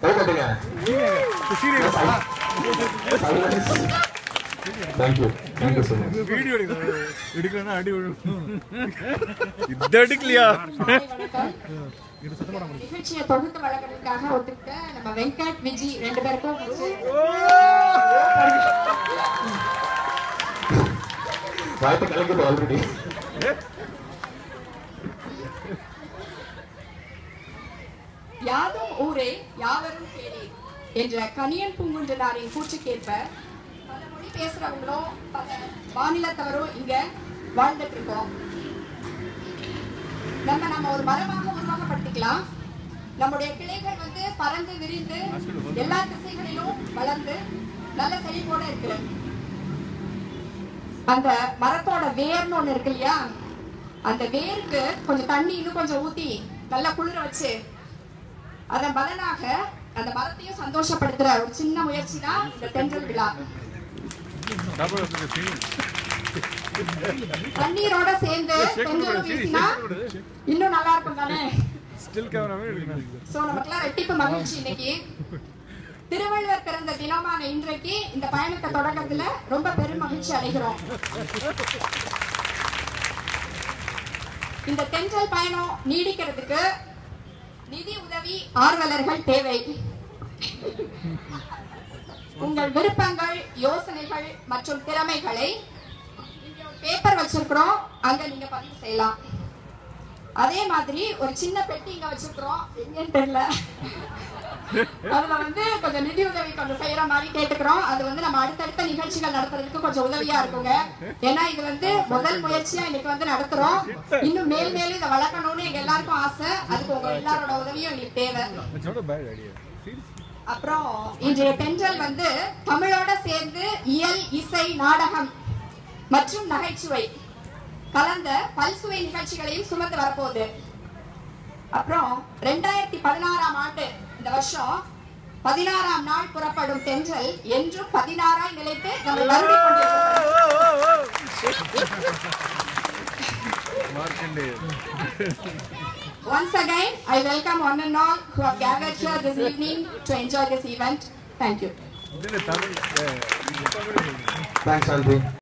கை கட்டுங்க thank you thank you so much video எடுக்கலன்னா அடி விழும் இது எடுக்கலையா நிகழ்ச்சியை தொகுத்து வழங்குறதுக்காக ஒத்துக்கிட்ட நம்ம வெங்கட் விஜி ரெண்டு பேருக்கும் வச்சு வாய்ப்பு கலக்குது ஆல்ரெடி யாதும் ஊரே யாவரும் கேளி என்ற கனியன் பூங்குன்றனாரின் கூற்றுக்கேற்ப பல மொழி பேசுறவங்களும் பல மாநிலத்தவரும் இங்க வாழ்ந்துட்டு இருக்கோம் நம்ம நம்ம ஒரு மரமாக உருவாக்கப்படுத்திக்கலாம் நம்முடைய கிளைகள் வந்து பறந்து விரிந்து எல்லா திசைகளிலும் வளர்ந்து நல்ல செழிப்போட இருக்கு அந்த மரத்தோட வேர்னு ஒண்ணு இருக்கு இல்லையா அந்த வேருக்கு கொஞ்சம் தண்ணி இன்னும் கொஞ்சம் ஊத்தி நல்லா குளிர வச்சு அதன் பலனாக அந்த மரத்தையும் சந்தோஷப்படுத்துற ஒரு சின்ன முயற்சி தான் இந்த தென்றல் விழா தண்ணீரோட சேர்ந்து தென்றலும் வீசினா இன்னும் நல்லா இருக்கும் தானே ஸ்டில் கேமராவே எடுக்கணும் சோ நமக்கெல்லாம் ரெட்டிப்பு மகிழ்ச்சி இன்னைக்கு திருவள்ளுவர் பிறந்த தினமான இன்றைக்கு இந்த பயணத்தை தொடக்கத்துல ரொம்ப பெரும் மகிழ்ச்சி அடைகிறோம் இந்த தென்றல் பயணம் நீடிக்கிறதுக்கு நிதி உதவி ஆர்வலர்கள் தேவை உங்கள் விருப்பங்கள் யோசனைகள் மற்றும் திறமைகளை இங்க ஒரு பேப்பர் வச்சிருக்கிறோம் அங்க நீங்க பதிவு செய்யலாம் அதே மாதிரி ஒரு சின்ன பெட்டி இங்க வச்சிருக்கிறோம் எங்கன்னு தெரியல அதுல வந்து கொஞ்சம் நிதி உதவி கொஞ்சம் செய்யற மாதிரி கேட்டுக்கிறோம் அது வந்து நம்ம அடுத்தடுத்த நிகழ்ச்சிகள் நடத்துறதுக்கு கொஞ்சம் உதவியா இருக்குங்க ஏன்னா இது வந்து முதல் முயற்சியா இன்னைக்கு வந்து நடத்துறோம் இன்னும் மேல் மேலும் இதை வளர்க்கணும்னு எங்க எல்லாருக்கும் ஆசை அதுக்கு உங்க எல்லாரோட உதவியும் எங்களுக்கு தேவை It's not a bad idea. அப்புறம் இன்றைய தென்றல் வந்து தமிழோட சேர்ந்து இயல் இசை நாடகம் மற்றும் நகைச்சுவை கலந்த பல்சுவை நிகழ்ச்சிகளையும் சுமந்து வரப்போகுது அப்புறம் ரெண்டாயிரத்தி பதினாறாம் ஆண்டு இந்த வருஷம் பதினாறாம் நாள் புறப்படும் தென்றல் என்றும் பதினாறாய் நிலைத்து நம்ம வருடிக் கொண்டிருக்கிறோம் Markandeya. Once again, I welcome one and all who have gathered here this evening to enjoy this event. Thank you. இதுல தமிழ் அஹ், இது தமிழ் தேங்க்ஸ் ஆல்வி